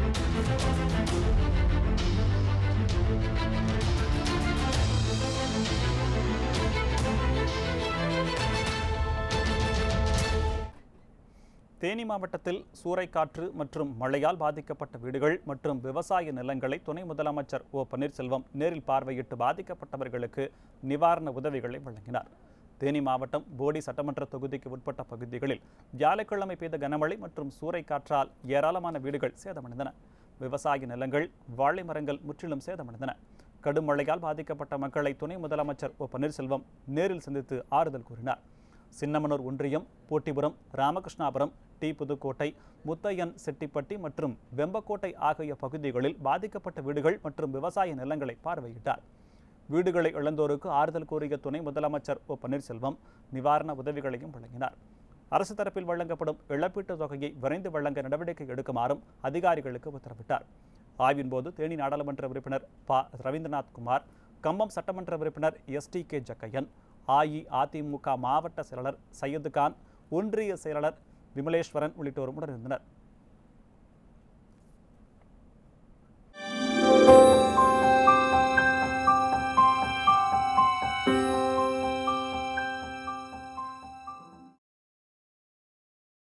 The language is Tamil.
தேனி மாவட்டத்தில் சூறைக்காற்று மற்றும் மழையால் பாதிக்கப்பட்ட வீடுகள் மற்றும் விவசாய நிலங்களை துணை முதலமைச்சர் ஓ பன்னீர்செல்வம் நேரில் பார்வையிட்டு பாதிக்கப்பட்டவர்களுக்கு நிவாரண உதவிகளை வழங்கினார் தேனி மாவட்டம் போடி சட்டமன்ற தொகுதிக்கு உட்பட்ட பகுதிகளில் வியாழக்கிழமை பெய்த கனமழை மற்றும் சூறைக்காற்றால் ஏராளமான வீடுகள் சேதமடைந்தன விவசாய நிலங்கள் வாழை மரங்கள் முற்றிலும் சேதமடைந்தன கடும் மழையால் பாதிக்கப்பட்ட மக்களை துணை முதலமைச்சர் ஓ பன்னீர்செல்வம் நேரில் சந்தித்து ஆறுதல் கூறினார் சின்னமனூர் ஒன்றியம் போட்டிபுரம் ராமகிருஷ்ணாபுரம் டி புதுக்கோட்டை முத்தையன் செட்டிப்பட்டி மற்றும் வெம்பக்கோட்டை ஆகிய பகுதிகளில் பாதிக்கப்பட்ட வீடுகள் மற்றும் விவசாய நிலங்களை பார்வையிட்டார் வீடுகளை இழந்தோருக்கு ஆறுதல் கூறிய துணை முதலமைச்சர் ஓ பன்னீர்செல்வம் நிவாரண உதவிகளையும் வழங்கினார் அரசு தரப்பில் வழங்கப்படும் இழப்பீட்டுத் தொகையை விரைந்து வழங்க நடவடிக்கை எடுக்குமாறும் அதிகாரிகளுக்கு உத்தரவிட்டார் ஆய்வின் போது தேனி நாடாளுமன்ற உறுப்பினர் ப ரவீந்திரநாத் குமார் கம்பம் சட்டமன்ற உறுப்பினர் S T K Jakkaiyan AIADMK மாவட்ட செயலாளர் சையது கான் ஒன்றிய செயலாளர் விமலேஸ்வரன் உள்ளிட்டோரும் உடனிருந்தனர்